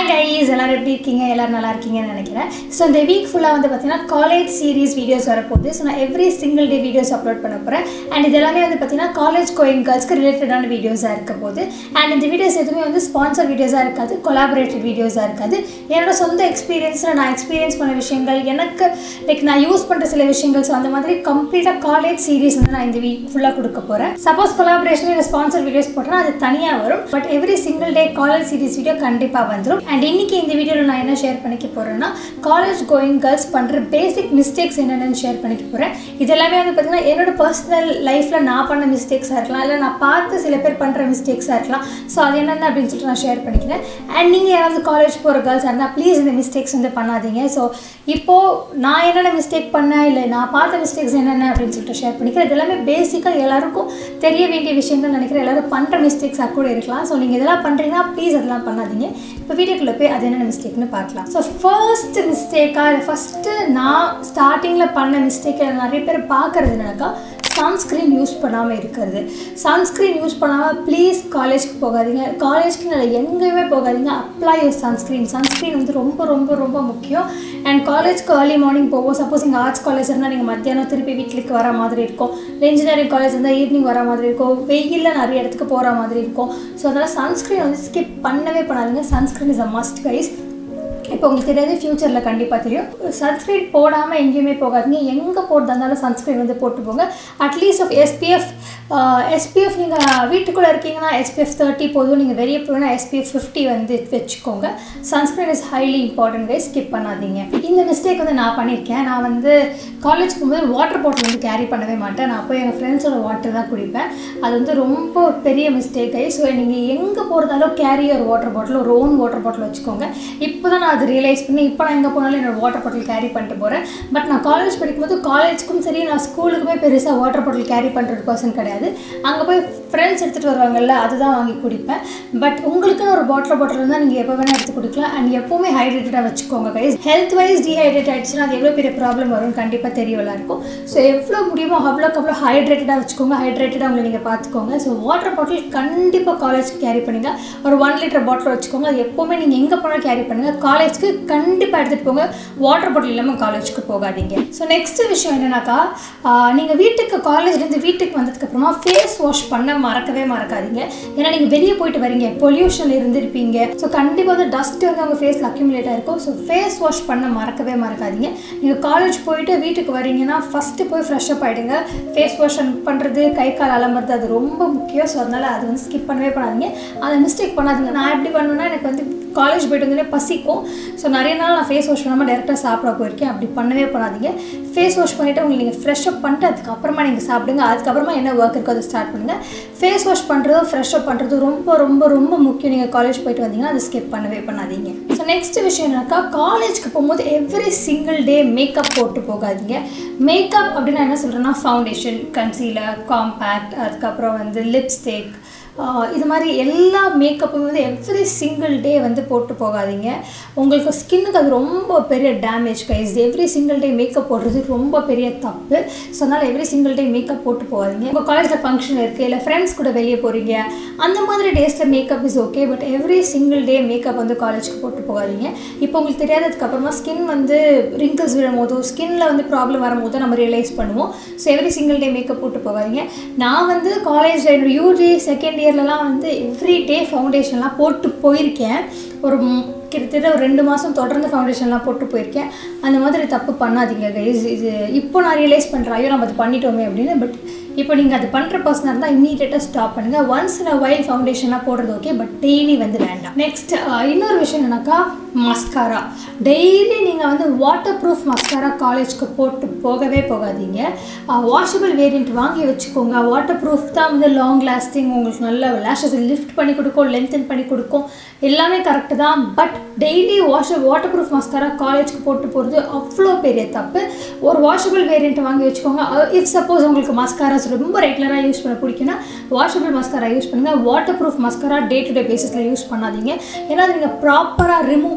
guys எல்லாரும் எப்படி இருக்கீங்க எல்லாரும் நல்லா இருக்கீங்கன்னு நினைக்கிறேன் ஸோ இந்த வீக் ஃபுல்லாக வந்து பார்த்தீங்கன்னா காலேஜ் சீரிஸ் வீடியோஸ் வரப்போகுது ஸோ நான் every single day videos upload பண்ண போகிறேன் அண்ட் இது எல்லாமே வந்து பார்த்தீங்கன்னா காலேஜ் கோயிங் கேர்ள்ஸ்க்கு ரிலேட்டடான வீடியோஸாக இருக்க போகுது அண்ட் இந்த வீடியோஸ் எதுவுமே வந்து ஸ்பான்சர் வீடியோஸாக இருக்காது கொலாபரேட்டட் வீடியோஸாக இருக்காது என்னோட சொந்த எக்ஸ்பீரியன்ஸில் நான் எக்ஸ்பீரியன்ஸ் பண்ண விஷயங்கள் எனக்கு லைக் நான் யூஸ் பண்ணுற சில விஷயங்கள் ஸோ அந்த மாதிரி கம்ப்ளீட்டாக காலேஜ் சீரிஸ் வந்து நான் இந்த வீக் ஃபுல்லாக கொடுக்க போகிறேன் சப்போஸ் கொலாபரேஷன் இல்லை ஸ்பான்சர் வீடியோஸ் போட்டேன்னா அது தனியாக வரும் but every single day college series video கண்டிப்பாக வந்துடும் அண்ட் இன்னைக்கு இந்த வீடியோவில் நான் என்ன ஷேர் பண்ணிக்க போகிறேன்னா காலேஜ் கோயிங் கேர்ள்ஸ் பண்ணுற பேசிக் மிஸ்டேக்ஸ் என்னென்னு ஷேர் பண்ணிக்க போகிறேன் இது எல்லாமே வந்து பார்த்திங்கன்னா என்னோட பர்சனல் லைஃப்பில் நான் பண்ண மிஸ்டேக்ஸாக இருக்கலாம் இல்லை நான் பார்த்து சில பேர் பண்ணுற மிஸ்டேக்ஸாக இருக்கலாம் ஸோ அது என்னென்ன அப்படின்னு சொல்லிட்டு நான் ஷேர் பண்ணிக்கிறேன் அண்ட் நீங்கள் யாராவது காலேஜ் போகிற கேர்ள்ஸாக இருந்தால் ப்ளீஸ் இந்த மிஸ்டேக்ஸ் வந்து பண்ணாதீங்க ஸோ இப்போது நான் என்னென்ன மிஸ்டேக் பண்ணேன் இல்லை நான் பார்த்த மிஸ்டேக்ஸ் என்னென்ன அப்படின்னு சொல்லிட்டு ஷேர் பண்ணிக்கிறேன் இது எல்லாமே பேசிக்காக எல்லாருக்கும் தெரிய வேண்டிய விஷயங்கள் நினைக்கிறேன் எல்லாரும் பண்ணுற மிஸ்டேக்ஸாக கூட இருக்கலாம் ஸோ நீங்கள் இதெல்லாம் பண்ணுறீங்கன்னா ப்ளீஸ் அதெல்லாம் பண்ணாதீங்க இப்போ வீடியோக்குள்ளே போய் அது என்னென்ன மிஸ்டேக்னு பார்க்கலாம் ஸோ ஃபர்ஸ்ட் மிஸ்டேக்காக இல்லை ஃபஸ்ட்டு நான் ஸ்டார்டிங்கில் பண்ண மிஸ்டேக் நிறைய பேர் பார்க்குறது என்னக்கா சன்ஸ்க்ரீன் யூஸ் பண்ணாமல் இருக்கிறது சன்ஸ்க்ரீன் யூஸ் பண்ணாமல் ப்ளீஸ் காலேஜ்க்கு போகாதீங்க காலேஜ்க்கு இல்லை எங்கேயுமே போகாதீங்க அப்ளை யூர் சன்ஸ்க்ரீன் சன்ஸ்க்ரீன் வந்து ரொம்ப ரொம்ப ரொம்ப முக்கியம் அண்ட் காலேஜ்க்கு ஏர்லி மார்னிங் போவோம் சப்போஸ் இங்கே ஆர்ட்ஸ் காலேஜ் இருந்தால் நீங்கள் மத்தியானம் திருப்பி வீட்டுக்கு வர மாதிரி இருக்கும் இல்லை இன்ஜினியரிங் காலேஜ் இருந்தால் ஈவினிங் வர மாதிரி இருக்கும் வெயிலில் நிறைய இடத்துக்கு போகிற மாதிரி இருக்கும் ஸோ அதனால் சன்ஸ்க்ரீன் வந்து ஸ்கிப் பண்ணவே பண்ணாதீங்க sunscreen is a must guys இப்போ உங்களுக்கு தெரியாது ஃப்யூச்சரில் கண்டிப்பாக தெரியும் சன்ஸ்க்ரீன் போடாமல் எங்கேயுமே போகாதீங்க எங்கே போட்டு இருந்தாலும் சன்ஸ்க்ரீன் வந்து போட்டு போங்க அட்லீஸ்ட் ஆஃப் எஸ்பிஎஃப் எஸ்பிஎஃப் நீங்கள் வீட்டுக்குள்ளே இருக்கீங்கன்னா எஸ்பிஎஃப் தேர்ட்டி போதும் நீங்கள் வெளியே போகணுன்னா எஸ்பிஎஃப் ஃபிஃப்டி வந்து வச்சுக்கோங்க sunscreen is highly important guys skip பண்ணாதீங்க இந்த மிஸ்டேக் வந்து நான் பண்ணியிருக்கேன் நான் வந்து காலேஜ் போகும்போது வாட்டர் பாட்டில் வந்து கேரி பண்ணவே மாட்டேன் நான் போய் எங்கள் ஃப்ரெண்ட்ஸோட வாட்டர் தான் குடிப்பேன் அது வந்து ரொம்ப பெரிய மிஸ்டேக் கை ஸோ நீங்கள் எங்கே போகிறதாலும் கேரி ஒரு வாட்டர் பாட்டில் ஒரு ஓன் வாட்டர் பாட்டில் வச்சுக்கோங்க இப்போ தான் நான் அது ரியலைஸ் பண்ணி இப்போ நான் எங்கே போனாலும் என்னோட வாட்டர் பாட்டில் கேரி பண்ணிட்டு போகிறேன் பட் நான் காலேஜ் படிக்கும்போது காலேஜ்க்கும் சரி நான் ஸ்கூலுக்குமே பெருசாக வாட்டர் பாட்டில் கேரி பண்ணுற பர்சன் கிடையாது அங்கே போய் ஃப்ரெண்ட்ஸ் எடுத்துகிட்டு வருவாங்கல்ல அதுதான் வாங்கி குடிப்பேன் பட் உங்களுக்குன்னு ஒரு பாட்டில் பாட்டில் இருந்தால் நீங்கள் எப்போ வேணால் எடுத்து குடிக்கலாம் அண்ட் எப்போவுமே ஹைட்ரேட்டடாக வச்சுக்கோங்க கைஸ் ஹெல்த் வைஸ் டீஹைட்ரேட் ஆகிடுச்சுன்னா அது எவ்வளோ பெரிய ப்ராப்ளம் வரும் கண்டிப்பாக தெரியவெல்லாம் இருக்கும் ஸோ எவ்வளோ முடியுமோ அவ்வளோக்கு அவ்வளோ ஹைட்ரேட்டடாக வச்சுக்கோங்க ஹைட்ரேட்டடாக உங்களை நீங்கள் பார்த்துக்கோங்க ஸோ வாட்டர் பாட்டில் கண்டிப்பாக காலேஜ்க்கு கேரி பண்ணுங்கள் ஒரு ஒன் லிட்டர் பாட்டில் வச்சுக்கோங்க அது எப்போவுமே நீங்கள் எங்கே போனாலும் கேரி பண்ணுங்கள் காலேஜ்க்கு கண்டிப்பாக எடுத்துகிட்டு போங்க வாட்டர் பாட்டில் இல்லாமல் காலேஜ்க்கு போகாதீங்க ஸோ நெக்ஸ்ட் விஷயம் என்னன்னாக்கா நீங்கள் வீட்டுக்கு காலேஜ்லேருந்து வீட்டுக்கு வந்ததுக்கப்புறமா ஃபேஸ் வாஷ் பண்ண மறக்கவே மறக்காதீங்க ஏன்னா நீங்கள் வெளியே போயிட்டு வரீங்க பொல்யூஷன் இருந்திருப்பீங்க ஸோ கண்டிப்பாக வந்து டஸ்ட் வந்து உங்கள் ஃபேஸில் அக்யூமுலேட் ஆயிருக்கும் ஸோ ஃபேஸ் வாஷ் பண்ண மறக்கவே மறக்காதீங்க நீங்கள் காலேஜ் போயிட்டு வீட்டுக்கு வரீங்கன்னா ஃபஸ்ட்டு போய் ஃப்ரெஷ் அப் ஆகிடுங்க ஃபேஸ் வாஷ் பண்ணுறது கை கால் அலம்புறது அது ரொம்ப முக்கியம் ஸோ அதனால் அது வந்து ஸ்கிப் பண்ணவே பண்ணாதீங்க அதை மிஸ்டேக் பண்ணாதீங்க நான் எப்படி பண்ணுவேன்னா எனக்கு வந்து காலேஜ் போயிட்டு வந்தோடனே பசிக்கும் ஸோ நிறைய நாள் நான் ஃபேஸ் வாஷ் பண்ணாமல் டேரெக்டாக சாப்பிட போயிருக்கேன் அப்படி பண்ணவே பண்ணாதீங்க ஃபேஸ் வாஷ் பண்ணிவிட்டு உங்களுக்கு நீங்கள் ஃப்ரெஷ் அப் பண்ணிட்டு அதுக்கப்புறமா நீங்கள் சாப்பிடுங்க அதுக்கப்புறமா என்ன ஒர்க் இருக்கோ அதை ஸ்டார்ட் பண்ணுங்கள் ஃபேஸ் வாஷ் பண்ணுறதும் ஃப்ரெஷ் அப் பண்ணுறதும் ரொம்ப ரொம்ப ரொம்ப முக்கியம் நீங்கள் காலேஜ் போயிட்டு வந்தீங்கன்னா அதை ஸ்கிப் பண்ணவே பண்ணாதீங்க ஸோ நெக்ஸ்ட் விஷயம் என்னக்கா காலேஜ்க்கு போகும்போது எவ்ரி சிங்கிள் டே மேக்கப் போட்டு போகாதீங்க மேக்கப் அப்படின்னு என்ன சொல்கிறேன்னா ஃபவுண்டேஷன் கன்சீலர் காம்பேக்ட் அதுக்கப்புறம் வந்து லிப்ஸ்டிக் இது மாதிரி எல்லா மேக்கப்பும் வந்து எவ்ரி சிங்கிள் டே வந்து போட்டு போகாதீங்க உங்களுக்கு ஸ்கின்னுக்கு அது ரொம்ப பெரிய damage guys every single day makeup போடுறது ரொம்ப பெரிய தப்பு ஸோ அதனால் எவ்ரி சிங்கிள் டே மேக்கப் போட்டு போகாதீங்க உங்கள் காலேஜில் ஃபங்க்ஷன் இருக்குது இல்லை ஃப்ரெண்ட்ஸ் கூட வெளியே போகிறீங்க அந்த மாதிரி டேஸில் makeup is okay but every single day makeup வந்து காலேஜ்க்கு போட்டு போகாதீங்க இப்போ உங்களுக்கு தெரியாததுக்கு அப்புறமா ஸ்கின் வந்து ரிங்கிள்ஸ் விழும் போதோ ஸ்கின்னில் வந்து ப்ராப்ளம் வரும்போது நம்ம ரியலைஸ் பண்ணுவோம் so every single day makeup போட்டு போகாதீங்க நான் வந்து காலேஜில் என்னோட யூஜி செகண்ட் இயர்லலாம் வந்து எவ்ரி டே ஃபவுண்டேஷன்லாம் போட்டு போயிருக்கேன் ஒரு கிட்டத்தட்ட ஒரு ரெண்டு மாதம் தொடர்ந்து ஃபவுண்டேஷன்லாம் போட்டு போயிருக்கேன் அந்த மாதிரி தப்பு பண்ணாதீங்க கைஸ் இது இப்போ நான் ரியலைஸ் பண்ணுறேன் ஐயோ நம்ம அது பண்ணிட்டோமே அப்படின்னு பட் இப்போ நீங்கள் அது பண்ணுற பர்சனாக இருந்தால் இம்மீடியட்டாக ஸ்டாப் பண்ணுங்கள் ஒன்ஸ் இன் அ வைல் ஃபவுண்டேஷனாக போடுறது ஓகே பட் டெய்லி வந்து வேண்டாம் நெக்ஸ்ட் இன்னொரு விஷயம் என்னன்னாக்கா மஸ்காரா டெய்லி நீங்கள் வந்து வாட்டர் ப்ரூஃப் மஸ்காரா காலேஜ்க்கு போட்டு போகவே போகாதீங்க வாஷபிள் வேரியண்ட் வாங்கி வச்சுக்கோங்க வாட்டர் ப்ரூஃப் தான் வந்து லாங் லாஸ்டிங் உங்களுக்கு நல்ல லேஷஸ் லிஃப்ட் பண்ணி கொடுக்கும் லென்த்தன் பண்ணி கொடுக்கும் எல்லாமே கரெக்டு தான் but daily wash waterproof mascara காலேஜ்க்கு போட்டு போகிறது அவ்வளோ பெரிய தப்பு ஒரு வாஷபிள் வேரியண்ட் வாங்கி வச்சுக்கோங்க இஃப் சப்போஸ் உங்களுக்கு மஸ்காராஸ் ரொம்ப ரெகுலராக யூஸ் பண்ண பிடிக்குன்னா வாஷபிள் மஸ்காரா யூஸ் பண்ணுங்கள் waterproof mascara day to day பேசிஸில் யூஸ் பண்ணாதீங்க ஏன்னா அது நீங்கள் ப்ராப்பராக ரிமூவ்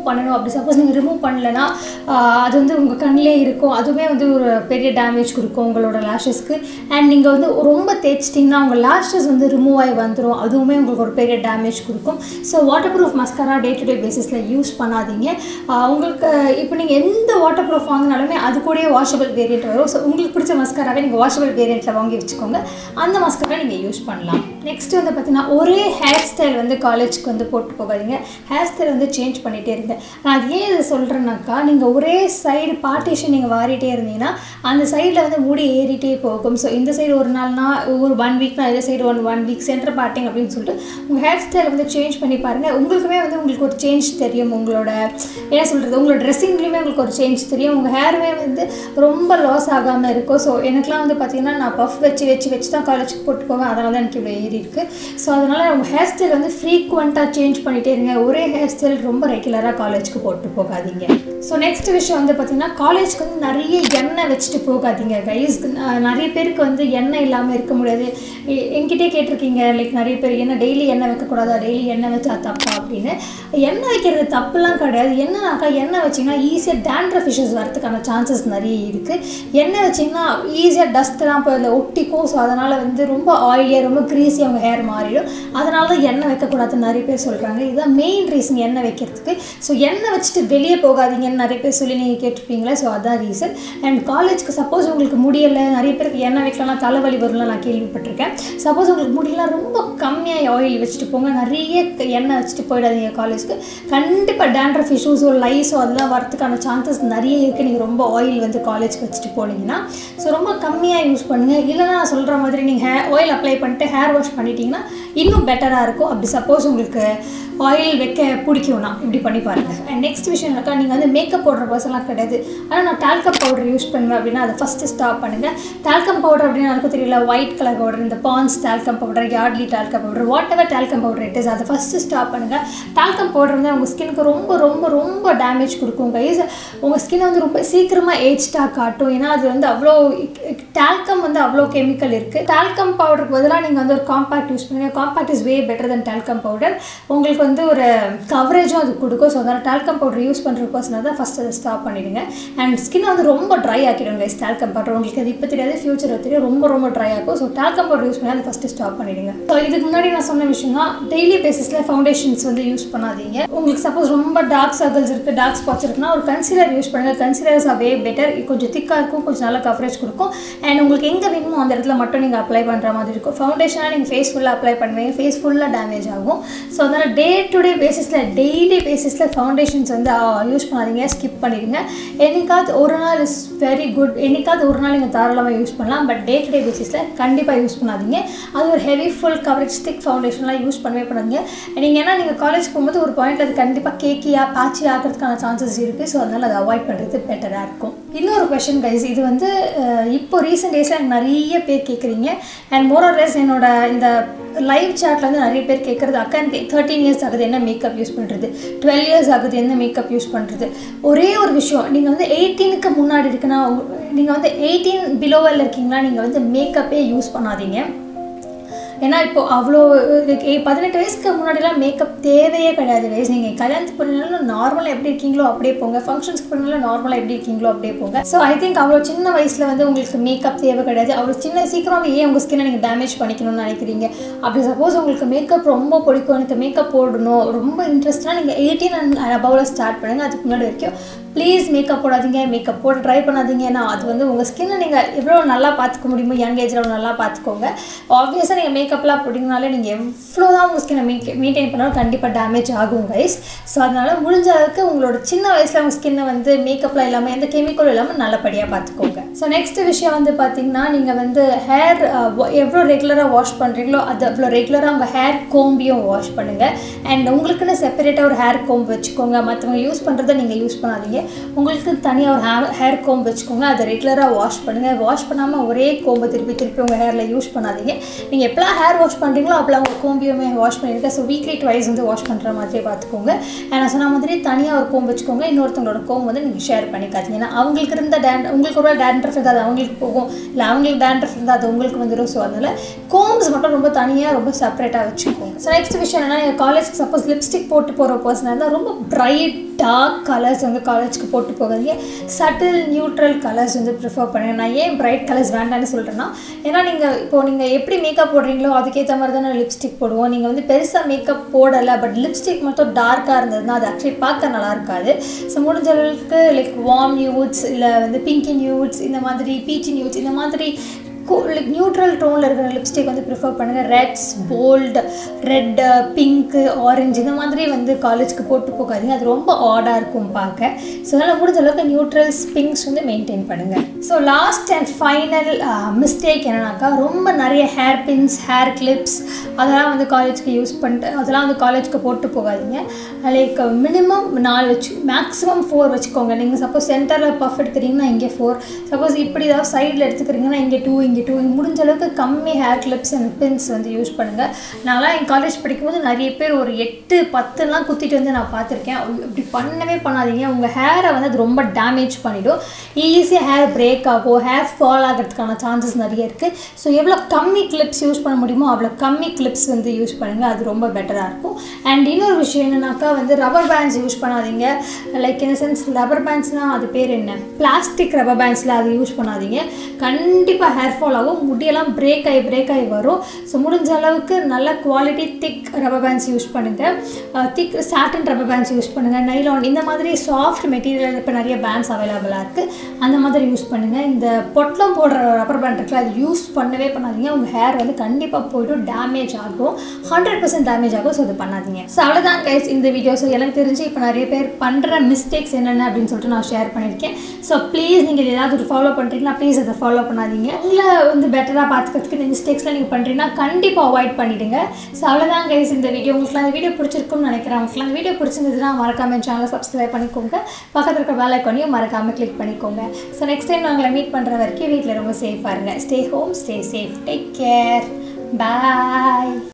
பண்ணணும் அப்படி சப்போஸ் நீங்கள் ரிமூவ் பண்ணலைன்னா ஆஹ், அது வந்து உங்கள் கண்ணிலே இருக்கும் அதுவுமே வந்து ஒரு பெரிய டேமேஜ் கொடுக்கும் உங்களோட லேஷஸ்க்கு அண்ட் நீங்கள் வந்து ரொம்ப தேய்ச்சிட்டிங்கன்னா உங்கள் லேஷஸ் வந்து ரிமூவ் ஆகி வந்துடும் அதுவுமே உங்களுக்கு ஒரு பெரிய டேமேஜ் கொடுக்கும் so waterproof mascara day to day பேசிஸில் யூஸ் பண்ணாதீங்க ஆஹ், உங்களுக்கு இப்போ நீங்கள் எந்த வாட்டர் ப்ரூஃப் வாங்கினாலுமே அது கூடயே வாஷபிள் வேரியண்ட் வரும் ஸோ உங்களுக்கு பிடிச்ச மஸ்கராவே நீங்கள் வாஷபிள் வேரியண்ட்டில் வாங்கி வச்சுக்கோங்க அந்த மஸ்கரா நீங்கள் யூஸ் பண்ணலாம் நெக்ஸ்ட் வந்து பார்த்தீங்கன்னா ஒரே ஹேர் ஸ்டைல் வந்து காலேஜ்க்கு வந்து போட்டு போகாதீங்க ஹேர் ஸ்டைல் வந்து சேஞ்ச் பண்ணிகிட்டே இருங்க நான் அது ஏன் இதை சொல்கிறேன்னாக்கா நீங்கள் ஒரே சைடு பார்ட்டிஷன் நீங்கள் வாரிட்டே இருந்தீங்கன்னா அந்த சைடில் வந்து முடி ஏறிட்டே போகும் ஸோ இந்த சைடு ஒரு நாள்னா ஒரு ஒன் வீக்னா இந்த side one one week centre parting அப்படின்னு சொல்லிட்டு உங்கள் ஹேர் ஸ்டைல் வந்து சேஞ்ச் பண்ணி பாருங்கள் உங்களுக்குமே வந்து உங்களுக்கு ஒரு சேஞ்ச் தெரியும் உங்களோட என்ன சொல்கிறது உங்களோட ட்ரெஸ்ஸிங்லேயுமே உங்களுக்கு ஒரு சேஞ்ச் தெரியும் உங்கள் ஹேருமே வந்து ரொம்ப லாஸ் ஆகாமல் இருக்கும் ஸோ எனக்குலாம் வந்து பார்த்தீங்கன்னா நான் பஃப் வச்சு வச்சு வச்சு தான் காலேஜுக்கு போட்டு போவேன் அதனால தான் எனக்கு இவ்வளோ ஏறி இருக்குது ஸோ அதனால் உங்கள் ஹேர் ஸ்டைல் வந்து ஃப்ரீக்வெண்ட்டாக சேஞ்ச் பண்ணிகிட்டே இருங்க ஒரே ஹேர் ஸ்டைல் ரொம்ப ரெகுலராக காலேஜுக்கு போட்டு போகாதீங்க ஸோ நெக்ஸ்ட் விஷயம் வந்து பார்த்தீங்கன்னா காலேஜ்க்கு வந்து நிறைய எண்ணெய் வச்சுட்டு போகாதீங்க கைஸ் நிறைய பேருக்கு வந்து எண்ணெய் இல்லாமல் இருக்க முடியாது எ- என்கிட்டே கேட்டிருக்கீங்க லைக் நிறைய பேர் என்ன டெய்லி எண்ணெய் வைக்கக்கூடாதா டெய்லி எண்ணெய் வச்சா தப்பா அப்படின்னு எண்ணெய் வைக்கிறது தப்புலாம் கிடையாது என்னன்னாக்கா எண்ணெய் வச்சிங்கன்னா ஈஸியாக டேண்ட்ரஃப் இஷ்யூஸ் வரதுக்கான சான்சஸ் நிறைய இருக்குது எண்ணெய் வச்சிங்கன்னா ஈஸியாக டஸ்ட்லாம் போய் அதில் ஒட்டிக்கும் ஸோ அதனால் வந்து ரொம்ப ஆயிலியாக ரொம்ப க்ரீஸியாக அவங்க ஹேர் மாறிடும் அதனால தான் எண்ணெய் வைக்கக்கூடாதுன்னு நிறைய பேர் சொல்கிறாங்க இதுதான் மெயின் ரீசன் எண்ணெய் வைக்கிறதுக்கு ஸோ எண்ணெய் வச்சுட்டு வெளியே போகாதீங்கன்னு நிறைய பேர் சொல்லி நீங்கள் கேட்டிருப்பீங்களே ஸோ அதான் ரீசன் அண்ட் காலேஜ்க்கு சப்போஸ் உங்களுக்கு முடியலை நிறைய பேருக்கு எண்ணெய் வைக்கலாம் தலைவலி வரும்லாம் நான் கேள்விப்பட்டிருக்கேன் சப்போஸ் உங்களுக்கு முடியலாம் ரொம்ப கம்மியாக ஆயில் வச்சுட்டு போங்க நிறைய க- எண்ணெய் வச்சுட்டு போயிடாதீங்க காலேஜ்க்கு கண்டிப்பாக டேண்ட்ரஃப் இஷ்யூஸோ லைஸோ அதெல்லாம் வரதுக்கான சான்சஸ் நிறைய இருக்குது நீங்கள் ரொம்ப ஆயில் வந்து காலேஜ்க்கு வச்சுட்டு போனீங்கன்னா ஸோ ரொம்ப கம்மியாக யூஸ் பண்ணுங்கள் இல்லைன்னா நான் சொல்கிற மாதிரி நீங்கள் ஹே ஆயில் அப்ளை பண்ணிட்டு ஹேர் வாஷ் பண்ணிட்டீங்கன்னா இன்னும் பெட்டராக இருக்கும் அப்படி சப்போஸ் உங்களுக்கு ஆயில் வைக்க பிடிக்கும்னா இப்படி பண்ணி பாருங்கள் அண்ட் நெக்ஸ்ட் விஷயம் என்னக்கா நீங்கள் வந்து மேக்கப் போடுற பர்சன்லாம் கிடையாது ஆனால் நான் டால்கம் பவுடர் யூஸ் பண்ணுவேன் அப்படின்னா அதை ஃபஸ்ட்டு ஸ்டாப் பண்ணுங்கள் டால்கம் பவுடர் அப்படின்னு எனக்கு தெரியல ஒயிட் கலர் பவுடர் இந்த Pond's talcum powder Yardley talcum powder whatever talcum powder it is அதை ஃபஸ்ட்டு ஸ்டாப் பண்ணுங்கள் டால்கம் பவுடர் வந்து உங்கள் ஸ்கினுக்கு ரொம்ப ரொம்ப ரொம்ப டேமேஜ் கொடுக்கும் கைஸ் உங்கள் ஸ்கின் வந்து ரொம்ப சீக்கிரமாக ஏஜ்டாக காட்டும் ஏன்னா அது வந்து அவ்வளோ டால்கம் வந்து அவ்வளோ கெமிக்கல் இருக்குது டால்கம் பவுடருக்கு பதிலாக நீங்கள் வந்து ஒரு காம்பேக்ட் யூஸ் பண்ணுங்கள் compact is way better than talcum powder உங்களுக்கு வந்து ஒரு கவரேஜும் அது கொடுக்கும் ஸோ அதனால் டால்கம் பவுடர் யூஸ் பண்ணுற பர்சனாக தான் ஃபஸ்ட் அதை ஸ்டாப் பண்ணிடுங்க அண்ட் ஸ்கின் வந்து ரொம்ப ட்ரை ஆக்கிடும் கைஸ் டால்கம் பவுடர் உங்களுக்கு அது இப்போ தெரியாது ஃபியூச்சர் தெரியும் ரொம்ப ரொம்ப ட்ரை ஆகும் ஸோ டால்கம் பவுடர் யூஸ் பண்ணி அதை ஃபஸ்ட்டு ஸ்டாப் பண்ணிடுங்க ஸோ இதுக்கு முன்னாடி நான் சொன்ன விஷயம் தான் டெய்லி பேசிஸில் ஃபவுண்டேஷன்ஸ் வந்து யூஸ் பண்ணாதீங்க உங்களுக்கு சப்போஸ் ரொம்ப டார்க் சர்க்கிள்ஸ் இருக்குது டார்க் ஸ்பாட்ஸ் இருக்குன்னா ஒரு கன்சிலர் யூஸ் பண்ணுங்கள் கன்சிலர்ஸ் வே பெட்டர் கொஞ்சம் திக்காக இருக்கும் கொஞ்சம் நல்ல கவரேஜ் கொடுக்கும் அண்ட் உங்களுக்கு எங்கே வேணுமோ அந்த இடத்துல மட்டும் நீங்கள் அப்ளை பண்ணுற மாதிரி இருக்கும் ஃபவுண்டேஷனாக நீங்கள் ஃபேஸ் ஃபுல்லாக அப்ளை பண்ணுவீங்க ஃபேஸ் ஃபுல்லாக டேமேஜ் ஆகும் ஸோ அதனால் டே டு டே பேசிஸில் டெய்லி பேசிஸில் ஃபவுண்டேஷன்ஸ் வந்து யூஸ் பண்ணாதீங்க ஸ்கிப் பண்ணிடுங்க என்னைக்காவது ஒரு நாள் இஸ் வெரி குட் என்னைக்காவது ஒரு நாள் நீங்கள் தாராளமாக யூஸ் பண்ணலாம் பட் டே டு டே பேசிஸில் கண்டிப்பாக யூஸ் பண்ணாதீங்க அது ஒரு ஹெவி ஃபுல் கவரேஜ் திக் ஃபவுண்டேஷன்லாம் யூஸ் பண்ணவே பண்ணாதீங்க நீங்கள் ஏன்னா நீங்கள் காலேஜ் போகும்போது ஒரு பாயிண்ட் அது கண்டிப்பாக கேக்கியாக பாச்சி ஆகிறதுக்கான சான்சஸ் இருக்குது ஸோ அதனால் அதை அவாய்ட் பண்ணுறது பெட்டராக இருக்கும் இன்னொரு கொஷின் கைஸ் இது வந்து அஹ், இப்போ ரீசெண்ட் டேஸில் எனக்கு நிறைய பேர் கேட்குறீங்க அண்ட் மோர் லெஸ் என்னோட இந்த லைவ் சாட்டில் வந்து நிறைய பேர் கேட்குறது அக்கா எனக்கு தேர்ட்டீன் இயர்ஸ் ஆகுது என்ன மேக்கப் யூஸ் பண்ணுறது டுவெல் இயர்ஸ் ஆகுது என்ன மேக்கப் யூஸ் பண்ணுறது ஒரே ஒரு விஷயம் நீங்கள் வந்து எயிட்டீனுக்கு முன்னாடி இருக்குன்னா நீங்கள் வந்து எயிட்டீன் பிலோவில் இருக்கீங்களா நீங்கள் வந்து மேக்கப்பே யூஸ் பண்ணாதீங்க ஏன்னா இப்போ அவ்வளோ இதுக்கு ஏ- பதினெட்டு வயசுக்கு முன்னாடிலாம் மேக்கப் தேவையே கிடையாது வயசு நீங்கள் கல்யாணத்துக்கு பண்ணாலும் நார்மலாக எப்படி இருக்கீங்களோ அப்படியே போங்க ஃபங்க்ஷன்ஸ்க்கு பண்ணாலும் நார்மலாக எப்படி இருக்கீங்களோ அப்படியே போங்க ஸோ ஐ திங்க் அவ்வளோ சின்ன வயசில் வந்து உங்களுக்கு மேக்கப் தேவை கிடையாது அவ்வளோ சின்ன சீக்கிரமாக ஏன் உங்கள் ஸ்கின்னை நீங்கள் டேமேஜ் பண்ணிக்கணும்னு நினைக்கிறீங்க அப்படி சப்போஸ் உங்களுக்கு மேக்கப் ரொம்ப பிடிக்கும் எனக்கு மேக்கப் போடணும் ரொம்ப இன்ட்ரெஸ்ட்னா நீங்கள் எயிட்டீன் அண்ட் அபவில் ஸ்டார்ட் பண்ணுங்கள் அதுக்கு முன்னாடி வரைக்கும் ப்ளீஸ் மேக்கப் போடாதீங்க மேக்கப் போட ட்ரை பண்ணாதீங்க ஏன்னா அது வந்து உங்கள் ஸ்கின்னை நீங்கள் எவ்வளோ நல்லா பார்த்துக்க முடியுமோ யங் ஏஜில் நல்லா பார்த்துக்கோங்க ஆப்வியஸாக நீங்கள் மேக்கப்லாம் போட்டிங்கனாலே நீங்கள் எவ்வளோ தான் உங்கள் ஸ்கின்னை மெயின்டைன் பண்ணாலும் கண்டிப்பாக டேமேஜ் ஆகும் கைஸ் ஸோ அதனால் முடிஞ்ச அளவுக்கு உங்களோட சின்ன வயசில் உங்கள் ஸ்கின்னை வந்து மேக்கப்லாம் இல்லாமல் எந்த கெமிக்கலும் இல்லாமல் நல்லபடியாக பார்த்துக்கோங்க ஸோ நெக்ஸ்ட் விஷயம் வந்து பார்த்தீங்கன்னா நீங்கள் வந்து ஹேர் எவ்வளோ ரெகுலராக வாஷ் பண்ணுறீங்களோ அது அவ்வளோ ரெகுலராக உங்கள் ஹேர் கோம்பியும் வாஷ் பண்ணுங்கள் அண்ட் உங்களுக்குன்னு செப்பரேட்டாக ஒரு ஹேர் கோம்பு வச்சுக்கோங்க மற்றவங்க யூஸ் பண்ணுறதை நீங்கள் யூஸ் பண்ணாதீங்க உங்களுக்கு தனியாக ஒரு ஹேர் ஹேர் கோம்பு வச்சுக்கோங்க அதை ரெகுலராக வாஷ் பண்ணுங்கள் வாஷ் பண்ணாமல் ஒரே கோம்பை திருப்பி திருப்பி உங்கள் ஹேரில் யூஸ் பண்ணாதீங்க நீங்கள் எப்போலாம் ஹேர் வாஷ் பண்ணுறீங்களோ அப்போலாம் உங்கள் கோம்பியுமே வாஷ் பண்ணிடுங்க ஸோ வீக்லி ட்வைஸ் வந்து வாஷ் பண்ணுற மாதிரி பார்த்துக்கோங்க நான் சொன்ன மாதிரி தனியாக ஒரு கோம்பு வச்சுக்கோங்க இன்னொருத்தவங்களோட கோம்பு வந்து நீங்கள் ஷேர் பண்ணிக்காதீங்க ஏன்னா அவங்களுக்கு இருந்த டேன் உங்களுக்கு ஒரு டேண்ட்ரஃப் இருந்தால் அது அவங்களுக்கு போகும் இல்லை அவங்களுக்கு டேண்ட்ரஃப் இருந்தால் அது உங்களுக்கு வந்துடும் ஸோ அதனால் கோம்ஸ் மட்டும் ரொம்ப தனியாக ரொம்ப செப்பரேட்டாக வச்சுக்கோங்க ஸோ நெக்ஸ்ட் விஷயம் என்னன்னா நீங்கள் காலேஜ்க்கு சப்போஸ் லிப்ஸ்டிக் போட்டு போகிற பர்சனாக இருந்தால் ரொம்ப பிரைட் டார்க் கலர்ஸ் வந்து காலேஜ்க்கு போட்டு போகாதீங்க சட்டில் நியூட்ரல் கலர்ஸ் வந்து ப்ரிஃபர் பண்ணுங்கள் நான் ஏன் பிரைட் கலர்ஸ் வேண்டாம்னு சொல்கிறேன்னா ஏன்னா நீங்கள் இப்போது நீங்கள் எப்படி மேக்கப் போடுறீங்களோ அதுக்கேற்ற மாதிரி தான் லிப்ஸ்டிக் போடுவோம் நீங்கள் வந்து பெருசாக மேக்கப் போடலை பட் லிப்ஸ்டிக் மட்டும் டார்க்காக இருந்ததுன்னா அது ஆக்சுவலி பார்க்க நல்லா இருக்காது ஸோ முடிஞ்ச அளவுக்கு லைக் வார்ம் நியூட்ஸ் இல்லை வந்து பிங்கி நியூட்ஸ் இந்த மாதிரி பீச்சி நியூட்ஸ் இந்த மாதிரி லைக் நியூட்ரல் டோனில் இருக்கிற லிப்ஸ்டிக் வந்து ப்ரிஃபர் பண்ணுங்கள் reds bold red pink orange இந்த மாதிரி வந்து காலேஜ்க்கு போட்டு போகாதீங்க அது ரொம்ப ஆடாக இருக்கும் பார்க்க ஸோ அதனால் முடிஞ்ச அளவுக்கு நியூட்ரல்ஸ் பிங்க்ஸ் வந்து மெயின்டைன் பண்ணுங்கள் so last and final mistake என்னன்னாக்கா ரொம்ப நிறைய ஹேர் பின்ஸ் ஹேர் கிளிப்ஸ் அதெல்லாம் வந்து காலேஜ்க்கு யூஸ் பண்ணிட்டு அதெல்லாம் வந்து காலேஜ்க்கு போட்டு போகாதீங்க லைக் மினிமம் நாலு வச்சு மேக்ஸிமம் ஃபோர் வச்சுக்கோங்க நீங்கள் சப்போஸ் சென்டரில் பஃப் எடுக்கிறீங்கன்னா இங்கே ஃபோர் சப்போஸ் இப்படி ஏதாவது சைடில் எடுத்துக்கிறீங்கன்னா இங்கே டூ இங்கே டூ முடிஞ்ச அளவுக்கு கம்மி ஹேர் கிளிப்ஸ் அண்ட் பின்ஸ் வந்து யூஸ் பண்ணுங்கள் நான்லாம் என் காலேஜ் படிக்கும்போது நிறைய பேர் ஒரு எட்டு பத்துலாம் குத்திட்டு வந்து நான் பார்த்துருக்கேன் இப்படி பண்ணவே பண்ணாதீங்க உங்கள் ஹேரை வந்து அது ரொம்ப டேமேஜ் பண்ணிவிடும் ஈஸியாக ஹேர் பிரேக் ஆகும் ஹேர் ஃபால் ஆகிறதுக்கான சான்சஸ் நிறைய இருக்குது ஸோ எவ்வளோ கம்மி கிளிப்ஸ் யூஸ் பண்ண முடியுமோ அவ்வளோ கம்மி கிளிப்ஸ் வந்து யூஸ் பண்ணுங்கள் அது ரொம்ப பெட்டராக இருக்கும் அண்ட் இன்னொரு விஷயம் என்னன்னாக்கா வந்து ரப்பர் பேண்ட்ஸ் யூஸ் பண்ணாதீங்க லைக் இந்த சென்ஸ் ரப்பர் பேண்ட்ஸ்னால் அது பேர் என்ன பிளாஸ்டிக் ரப்பர் பேண்ட்ஸில் அது யூஸ் பண்ணாதீங்க கண்டிப்பாக ஹேர் ஃபால் ஆகும் முடியெல்லாம் பிரேக் ஆகி பிரேக் ஆகி வரும் ஸோ முடிஞ்ச அளவுக்கு நல்ல quality thick rubber bands use பண்ணுங்கள் thick satin rubber bands use பண்ணுங்கள் நைலான் இந்த மாதிரி சாஃப்ட் மெட்டீரியல் இப்போ நிறைய பேண்ட்ஸ் அவைலபிளாக இருக்குது அந்த மாதிரி யூஸ் பண்ணுங்கள் இந்த பொட்டலம் போடுற ரப்பர் பேண்ட் இருக்குல்ல அது யூஸ் பண்ணவே பண்ணாதீங்க உங்கள் ஹேர் வந்து கண்டிப்பாக போய்டும் டேமேஜ் ஆகும் ஹண்ட்ரட் பர்சன்ட் டேமேஜ் ஆகும் ஸோ அது பண்ணாதீங்க ஸோ அவ்வளோதான் கைஸ் இந்த வீடியோ ஸோ எனக்கு தெரிஞ்சு இப்போ நிறைய பேர் பண்ணுற மிஸ்டேக்ஸ் என்னென்ன அப்படின்னு சொல்லிட்டு நான் ஷேர் பண்ணியிருக்கேன் ஸோ ப்ளீஸ் நீங்கள் ஏதாவது ஒரு ஃபாலோ பண்ணுறீங்கன்னா ப்ளீஸ் அதை ஃபாலோ பண்ணாதீங்க உங்களை வந்து பெட்டராக பார்த்துக்கிறதுக்கு இந்த மிஸ்டேக்ஸ்லாம் நீங்கள் பண்ணுறீங்கன்னா கண்டிப்பாக அவாய்ட் பண்ணிவிடுங்க ஸோ அவ்வளோதான் கைஸ் இந்த வீடியோ உங்களுக்கு அந்த வீடியோ பிடிச்சிருக்கும்னு நினைக்கிறேன் உங்களுக்கு அந்த வீடியோ பிடிச்சிருந்ததுன்னா மறக்காம சேனலை சப்ஸ்கிரைப் பண்ணிக்கோங்க பக்கத்தில் இருக்க வேலை கொண்டையும் மறக்காமல் கிளிக் பண்ணிக்கோங்க ஸோ நெக்ஸ்ட் டைம் நான் உங்களை மீட் பண்ணுற வரைக்கும் வீட்டில் ரொம்ப சேஃபாக இருங்க stay home stay safe take care பாய்